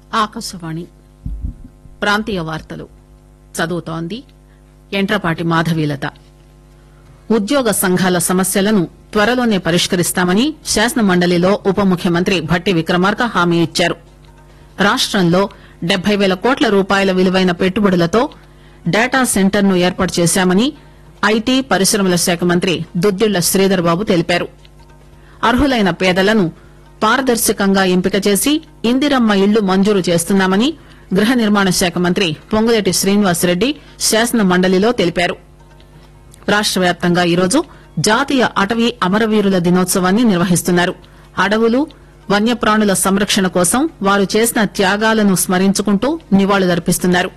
ఆకాశవాణి ప్రాంతీయ వార్తలు చదువుతోంది ఎంట్రపాటి మాధవీలత ఉద్యోగ సంఘాల సమస్యలను త్వరలోనే పరిష్కరిస్తామని శాసనమండలిలో ఉప ముఖ్యమంత్రి భట్టి విక్రమార్క హామీ ఇచ్చారు రాష్టంలో డెబ్బై పేల కోట్ల రూపాయల విలువైన పెట్టుబడులతో డేటా సెంటర్ ను ఏర్పాటు చేశామని ఐటీ పరిశ్రమల శాఖ మంత్రి దుద్దిళ్ల శ్రీధర్ బాబు తెలిపారు అర్హులైన పేదలను పారదర్శకంగా ఎంపిక చేసి ఇందిరమ్మ ఇళ్లు మంజూరు చేస్తున్నామని గృహ నిర్మాణ శాఖ మంత్రి పొంగులేటి శ్రీనివాసరెడ్డి శాసన మండలిలో తెలిపారు రాష్ట వ్యాప్తంగా ఈరోజు జాతీయ అటవీ అమరవీరుల దినోత్సవాన్ని నిర్వహిస్తున్నారు అడవులు వన్యప్రాణుల సంరక్షణ కోసం వారు చేసిన త్యాగాలను స్మరించుకుంటూ నివాళులర్పిస్తున్నారు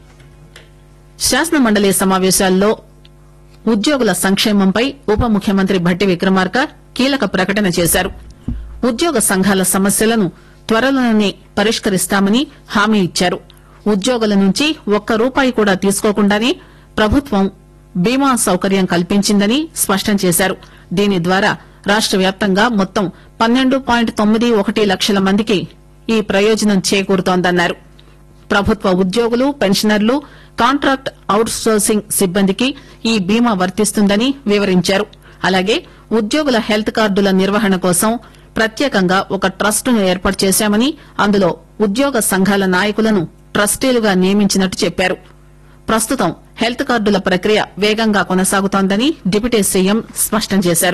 శాసన మండలి సమావేశాల్లో ఉద్యోగుల సంక్షేమంపై ఉప ముఖ్యమంత్రి భట్టి విక్రమార్క కీలక ప్రకటన చేశారు ఉద్యోగ సంఘాల సమస్యలను త్వరలోనే పరిష్కరిస్తామని హామీ ఇచ్చారు ఉద్యోగుల నుంచి ఒక్క రూపాయి కూడా తీసుకోకుండానే ప్రభుత్వం బీమా సౌకర్యం కల్పించిందని స్పష్టం చేశారు దీని ద్వారా రాష్ట వ్యాప్తంగా మొత్తం పన్నెండు పాయింట్ తొమ్మిది ఒకటి లక్షల మందికి ఈ ప్రయోజనం చేకూరుతోందన్నారు ప్రభుత్వ ఉద్యోగులు పెన్షనర్లు కాంట్రాక్ట్ అవుట్ సోర్సింగ్ సిబ్బందికి ఈ బీమా వర్తిస్తుందని వివరించారు అలాగే ఉద్యోగుల హెల్త్ కార్డుల నిర్వహణ కోసం ప్రత్యేకంగా ఒక ట్రస్టును ఏర్పాటు చేశామని అందులో ఉద్యోగ సంఘాల నాయకులను ట్రస్టీలుగా నియమించినట్టు చెప్పారు ప్రస్తుతం హెల్త్ కార్డుల ప్రక్రియ వేగంగా కొనసాగుతోందని డిప్యూటీ సీఎం స్పష్టం చేశారు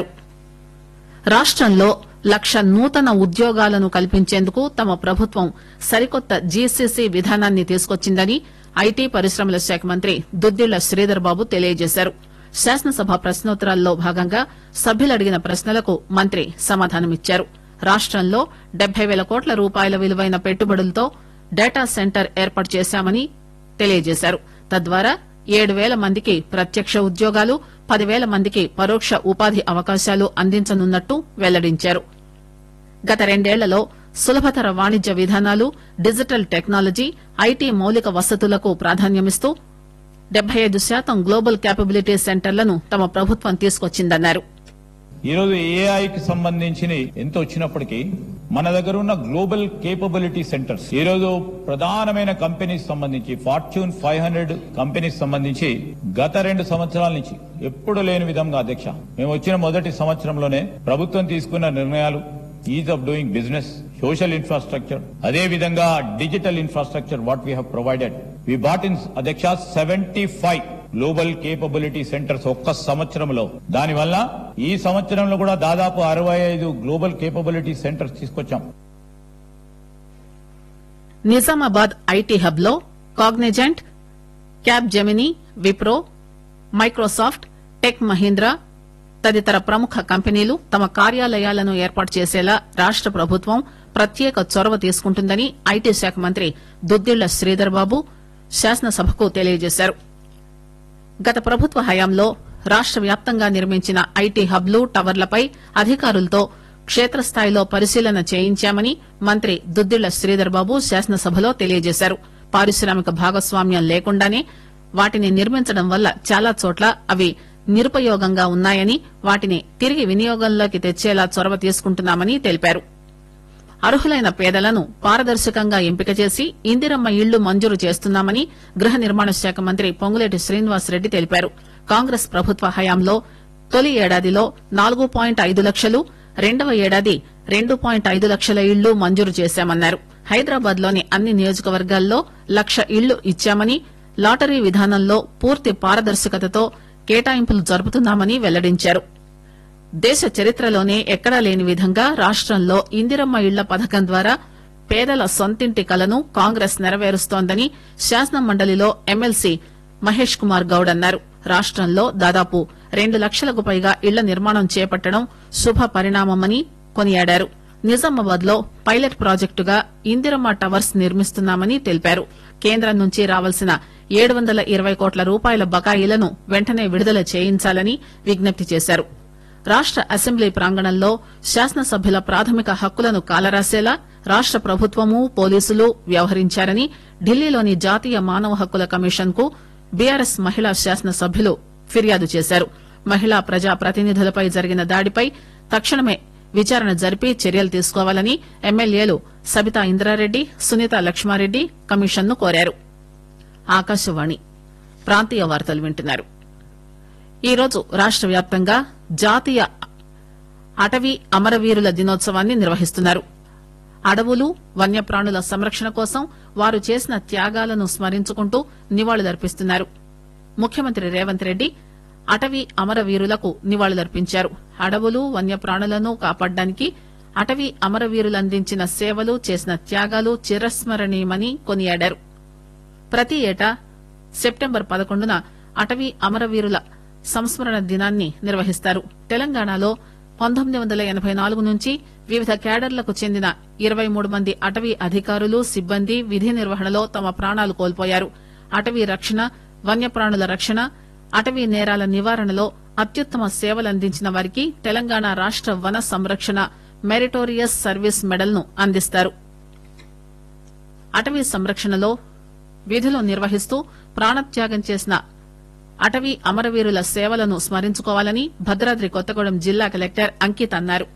రాష్టంలో లక్ష నూతన ఉద్యోగాలను కల్పించేందుకు తమ ప్రభుత్వం సరికొత్త జీసీసీ విధానాన్ని తీసుకొచ్చిందని ఐటీ పరిశ్రమల శాఖ మంత్రి దుద్దిళ్ల శ్రీధర్ బాబు తెలియజేశారు శాసనసభ ప్రశ్నోత్తరాల్లో భాగంగా సభ్యులు అడిగిన ప్రశ్నలకు మంత్రి సమాధానమిచ్చారు రాష్టంలో డెబ్బై పేల కోట్ల రూపాయల విలువైన పెట్టుబడులతో డేటా సెంటర్ ఏర్పాటు చేశామని తెలియజేశారు తద్వారా ఏడు పేల మందికి ప్రత్యక్ష ఉద్యోగాలు పదివేల మందికి పరోక్ష ఉపాధి అవకాశాలు అందించనున్నట్టు వెల్లడించారు గత రెండేళ్లలో సులభతర వాణిజ్య విధానాలు డిజిటల్ టెక్నాలజీ ఐటీ మౌలిక వసతులకు ప్రాధాన్యమిస్తూ డెబ్బై ఐదు శాతం గ్లోబల్ క్యాపబిలిటీ సెంటర్లను తమ ప్రభుత్వం తీసుకొచ్చిందన్నారు ఈ రోజు ఏఐకి సంబంధించిన ఎంత వచ్చినప్పటికీ మన దగ్గర ఉన్న గ్లోబల్ కేపబిలిటీ సెంటర్స్ ఈ రోజు ప్రధానమైన కంపెనీస్ సంబంధించి ఫార్చ్యూన్ ఫైవ్ హండ్రెడ్ కంపెనీస్ సంబంధించి గత రెండు సంవత్సరాల నుంచి ఎప్పుడు లేని విధంగా అధ్యక్ష మేము వచ్చిన మొదటి సంవత్సరంలోనే ప్రభుత్వం తీసుకున్న నిర్ణయాలు ease of doing business social infrastructure అదే విధంగా digital infrastructure what we have provided we bought in అధ్యక్ష seventy five global capability centres ఒక్క సంవత్సరంలో దానివల్ల ఈ సంవత్సరంలో కూడా దాదాపు అరవై ఐదు గ్లోబల్ కేపబిలిటీ సెంటర్స్ తీసుకొచ్చాం నిజామాబాద్ ఐటీ హబ్ లో Cognizant Capgemini Wipro Microsoft Tech Mahindra తదితర ప్రముఖ కంపెనీలు తమ కార్యాలయాలను ఏర్పాటు చేసేలా రాష్ట ప్రభుత్వం ప్రత్యేక చొరవ తీసుకుంటుందని ఐటీ శాఖ మంత్రి దుద్దిళ్ల శ్రీధర్ బాబు శాసనసభకు తెలియజేశారు గత ప్రభుత్వ హయాంలో రాష్ట వ్యాప్తంగా నిర్మించిన ఐటీ హబ్లు టవర్లపై అధికారులతో క్షేత్రస్థాయిలో పరిశీలన చేయించామని మంత్రి దుద్దిళ్ల శ్రీధర్ బాబు శాసనసభలో తెలియజేశారు పారిశ్రామిక భాగస్వామ్యం లేకుండానే వాటిని నిర్మించడం వల్ల చాలా చోట్ల అవి నిరుపయోగంగా ఉన్నాయని వాటిని తిరిగి వినియోగంలోకి తెచ్చేలా చొరవ తీసుకుంటున్నామని తెలిపారు అర్హులైన పేదలను పారదర్శకంగా ఎంపిక చేసి ఇందిరమ్మ ఇళ్లు మంజూరు చేస్తున్నామని గృహ నిర్మాణ శాఖ మంత్రి పొంగులేటి శ్రీనివాసరెడ్డి తెలిపారు కాంగ్రెస్ ప్రభుత్వ హయాంలో తొలి ఏడాదిలో నాలుగు పాయింట్ ఐదు లక్షలు రెండవ ఏడాది రెండు పాయింట్ ఐదు లక్షల ఇళ్లు మంజూరు చేశామన్నారు హైదరాబాద్ లోని అన్ని నియోజకవర్గాల్లో లక్ష ఇళ్లు ఇచ్చామని లాటరీ విధానంలో పూర్తి పారదర్శకతతో కేటాయింపులు జరుపుతున్నామని వెల్లడించారు దేశ చరిత్రలోనే ఎక్కడా లేని విధంగా రాష్టంలో ఇందిరమ్మ ఇళ్ల పథకం ద్వారా పేదల సొంతింటి కలను కాంగ్రెస్ నెరవేరుస్తోందని శాసన మండలిలో ఎమ్మెల్సీ మహేష్ కుమార్ గౌడ్ అన్నారు రాష్టంలో దాదాపు రెండు లక్షలకు పైగా ఇళ్ల నిర్మాణం చేపట్టడం శుభ పరిణామమని కొనియాడారు నిజామాబాద్ లో పైలట్ ప్రాజెక్టుగా ఇందిరమ్మ టవర్స్ నిర్మిస్తున్నామని తెలిపారు కేంద్రం నుంచి రావాల్సిన ఏడు వందల ఇరవై కోట్ల రూపాయల బకాయిలను వెంటనే విడుదల చేయించాలని విజ్ఞప్తి చేశారు రాష్ట అసెంబ్లీ ప్రాంగణంలో శాసనసభ్యుల ప్రాథమిక హక్కులను కాలరాసేలా రాష్ట ప్రభుత్వము పోలీసులు వ్యవహరించారని ఢిల్లీలోని జాతీయ మానవ హక్కుల కమిషన్ కు బీఆర్ఎస్ మహిళా శాసనసభ్యులు ఫిర్యాదు చేశారు మహిళా ప్రజా ప్రతినిధులపై జరిగిన దాడిపై తక్షణమే విచారణ జరిపి చర్యలు తీసుకోవాలని ఎమ్మెల్యేలు సబితా ఇంద్రారెడ్డి సునీత లక్ష్మారెడ్డి కమిషన్ ను కోరారు ఆకాశవాణి ప్రాంతీయ వార్తలు వింటున్నారు ఈరోజు రాష్ట వ్యాప్తంగా జాతీయ అటవీ అమరవీరుల దినోత్సవాన్ని నిర్వహిస్తున్నారు అడవులు వన్యప్రాణుల సంరక్షణ కోసం వారు చేసిన త్యాగాలను స్మరించుకుంటూ నివాళులర్పిస్తున్నారు ముఖ్యమంత్రి రేవంత్ రెడ్డి అటవీ అమరవీరులకు నివాళులర్పించారు అడవులు వన్యప్రాణులను కాపాడడానికి అటవీ అమరవీరులు అందించిన సేవలు చేసిన త్యాగాలు చిరస్మరణీయమని కొనియాడారు ప్రతి ఏటా సెప్టెంబర్ పదకొండున అటవీ అమరవీరుల సంస్మరణ దినాన్ని నిర్వహిస్తారు తెలంగాణలో పంతొమ్మిది వందల ఎనబై నాలుగు నుంచి వివిధ క్యాడర్లకు చెందిన ఇరవై మూడు మంది అటవీ అధికారులు సిబ్బంది విధి నిర్వహణలో తమ ప్రాణాలు కోల్పోయారు అటవీ రక్షణ వన్యప్రాణుల రక్షణ అటవీ నేరాల నివారణలో అత్యుత్తమ సేవలందించిన వారికి తెలంగాణ రాష్ట వన సంరక్షణ మెరిటోరియస్ సర్వీస్ మెడల్ ను అందిస్తారు అటవీ సంరక్షణలో విధులు నిర్వహిస్తూ ప్రాణత్యాగం చేసిన అటవీ అమరవీరుల సేవలను స్మరించుకోవాలని భద్రాద్రి కొత్తగూడెం జిల్లా కలెక్టర్ అంకిత్ అన్నారు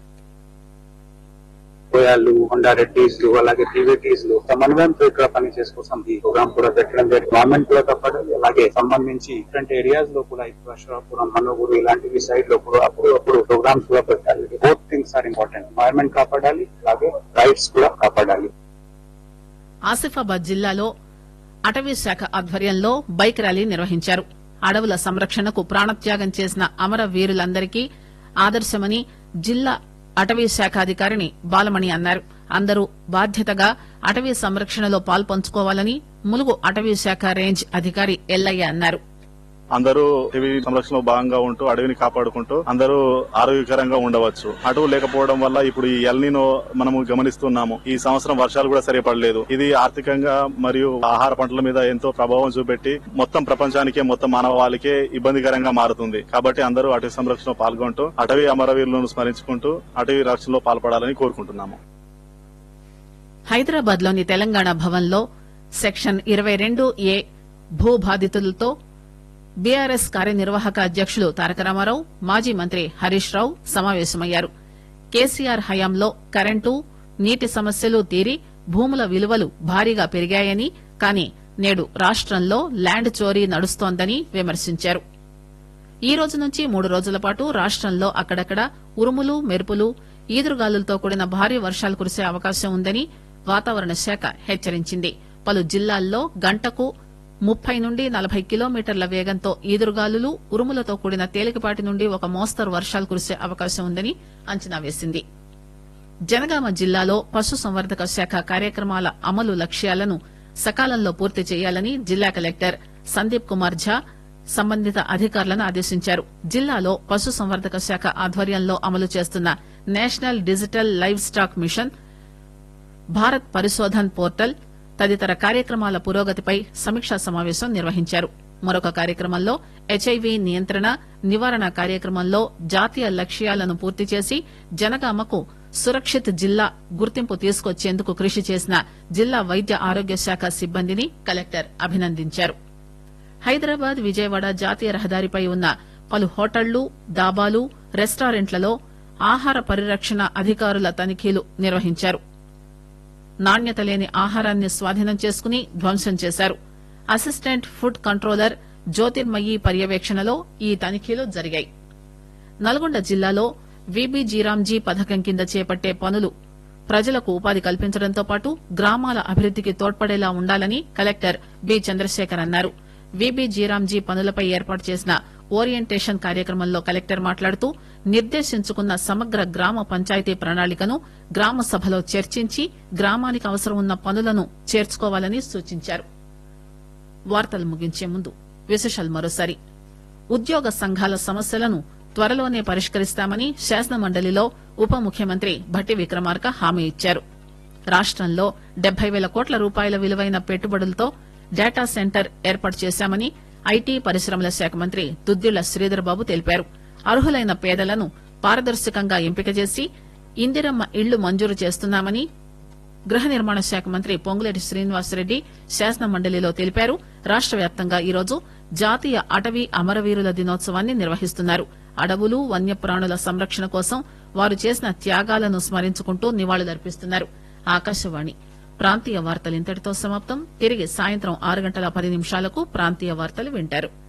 కోయాలు హోండా రెడ్డిస్లు అలాగే టీవీటీస్లు సమన్వయంతో ఇక్కడ పని చేసుకోసం ఈ ప్రోగ్రామ్ కూడా పెట్టడం జరిగింది గవర్నమెంట్ కూడా కాపాడాలి అలాగే సంబంధించి డిఫరెంట్ ఏరియాస్ లో కూడా ఇప్పుడు అశ్వరాపురం మనోగురు ఇలాంటివి సైడ్ లో కూడా అప్పుడు అప్పుడు ప్రోగ్రామ్స్ కూడా పెట్టాలి both things are important environment కాపాడాలి అలాగే రైట్స్ కూడా కాపాడాలి ఆసిఫాబాద్ జిల్లాలో అటవీ శాఖ ఆధ్వర్యంలో బైక్ ర్యాలీ నిర్వహించారు అడవుల సంరక్షణకు ప్రాణత్యాగం చేసిన అమర వీరులందరికీ ఆదర్శమని జిల్లా అటవీ శాఖ అధికారిని బాలమణి అన్నారు అందరూ బాధ్యతగా అటవీ సంరక్షణలో పాల్పంచుకోవాలని ములుగు అటవీ శాఖ రేంజ్ అధికారి ఎల్లయ్య అన్నారు అందరూ అటవీ సంరక్షణలో భాగంగా ఉంటూ అడవిని కాపాడుకుంటూ అందరూ ఆరోగ్యకరంగా ఉండవచ్చు అటవు లేకపోవడం వల్ల ఇప్పుడు ఈ ఎల్నినో మనము గమనిస్తున్నాము ఈ సంవత్సరం వర్షాలు కూడా సరిపడలేదు ఇది ఆర్థికంగా మరియు ఆహార పంటల మీద ఎంతో ప్రభావం చూపెట్టి మొత్తం ప్రపంచానికే మొత్తం మానవాళికే ఇబ్బందికరంగా మారుతుంది కాబట్టి అందరూ అటవీ సంరక్షణలో పాల్గొంటూ అటవీ అమరవీరులను స్మరించుకుంటూ అటవీ రక్షణలో పాల్పడాలని కోరుకుంటున్నాము హైదరాబాద్ లోని తెలంగాణ భవన్ లో సెక్షన్ ఇరవై రెండు ఏ భూ బాధితులతో బీఆర్ఎస్ కార్యనిర్వాహక అధ్యకులు తారక రామారావు మాజీ మంత్రి హరీష్ రావు సమావేశమయ్యారు కేసీఆర్ హయాంలో కరెంటు నీటి సమస్యలు తీరి భూముల విలువలు భారీగా పెరిగాయని కానీ నేడు రాష్టంలో ల్యాండ్ చోరీ నడుస్తోందని విమర్శించారు ఈ రోజు నుంచి మూడు రోజుల పాటు రాష్టంలో అక్కడక్కడ ఉరుములు మెరుపులు ఈదురుగాలులతో కూడిన భారీ వర్షాలు కురిసే అవకాశం ఉందని వాతావరణ శాఖ హెచ్చరించింది పలు జిల్లాల్లో గంటకు ముప్పై నుండి నలభై కిలోమీటర్ల వేగంతో ఈదురుగాలులు ఉరుములతో కూడిన తేలికపాటి నుండి ఒక మోస్తరు వర్షాలు కురిసే అవకాశం ఉందని అంచనా వేసింది జనగామ జిల్లాలో పశుసంవర్ధక శాఖ కార్యక్రమాల అమలు లక్ష్యాలను సకాలంలో పూర్తి చేయాలని జిల్లా కలెక్టర్ సందీప్ కుమార్ ఝా సంబంధిత అధికారులను ఆదేశించారు జిల్లాలో పశుసంవర్ధక శాఖ ఆధ్వర్యంలో అమలు చేస్తున్న national digital livestock mission Bharat Parishodhan portal తదితర కార్యక్రమాల పురోగతిపై సమీక్షా సమావేశం నిర్వహించారు మరొక కార్యక్రమంలో హెచ్ఐవి నియంత్రణ నివారణ కార్యక్రమంలో జాతీయ లక్ష్యాలను పూర్తి చేసి జనగామకు సురక్షిత్ జిల్లా గుర్తింపు తీసుకొచ్చేందుకు కృషి చేసిన జిల్లా వైద్య ఆరోగ్య శాఖ సిబ్బందిని కలెక్టర్ అభినందించారు హైదరాబాద్ విజయవాడ జాతీయ రహదారిపై ఉన్న పలు హోటళ్లు దాబాలు రెస్టారెంట్లలో ఆహార పరిరక్షణ అధికారుల తనిఖీలు నిర్వహించారు నాణ్యత లేని ఆహారాన్ని స్వాధీనం చేసుకుని ధ్వంసం చేశారు అసిస్టెంట్ ఫుడ్ కంట్రోలర్ జ్యోతిర్మయి పర్యవేక్షణలో ఈ తనిఖీలు జరిగాయి నల్గొండ జిల్లాలో విబిజీరాంజీ పథకం కింద చేపట్టే పనులు ప్రజలకు ఉపాధి కల్పించడంతో పాటు గ్రామాల అభివృద్దికి తోడ్పడేలా ఉండాలని కలెక్టర్ బి చంద్రశేఖర్ అన్నారు విబిజీరాంజీ పనులపై ఏర్పాటు చేసిన ఓరియంటేషన్ కార్యక్రమంలో కలెక్టర్ మాట్లాడుతూ నిర్దేశించుకున్న సమగ్ర గ్రామ పంచాయతీ ప్రణాళికను గ్రామ సభలో చర్చించి గ్రామానికి అవసరం ఉన్న పనులను చేర్చుకోవాలని సూచించారు వార్తలు ముగించే ముందు విశేషాలు మరోసారి ఉద్యోగ సంఘాల సమస్యలను త్వరలోనే పరిష్కరిస్తామని శాసన మండలిలో ఉప ముఖ్యమంత్రి భట్టి విక్రమార్క హామీ ఇచ్చారు రాష్టంలో డెబ్బై వేల కోట్ల రూపాయల విలువైన పెట్టుబడులతో డేటా సెంటర్ ఏర్పాటు చేశామని ఐటీ పరిశ్రమల శాఖ మంత్రి దుద్దిళ్ల శ్రీధర్బాబు తెలిపారు అర్హులైన పేదలను పారదర్శకంగా ఎంపిక చేసి ఇందిరమ్మ ఇళ్లు మంజూరు చేస్తున్నామని గృహ నిర్మాణ శాఖ మంత్రి పొంగులేటి శ్రీనివాసరెడ్డి శాసన మండలిలో తెలిపారు రాష్ట వ్యాప్తంగా ఈరోజు జాతీయ అటవీ అమరవీరుల దినోత్సవాన్ని నిర్వహిస్తున్నారు అడవులు వన్యప్రాణుల సంరక్షణ కోసం వారు చేసిన త్యాగాలను స్మరించుకుంటూ నివాళులర్పిస్తున్నారు ఆకాశవాణి ప్రాంతీయ వార్తలు ఇంతటితో సమాప్తం తిరిగి సాయంత్రం ఆరు గంటల పది నిమిషాలకు ప్రాంతీయ వార్తలు వింటారు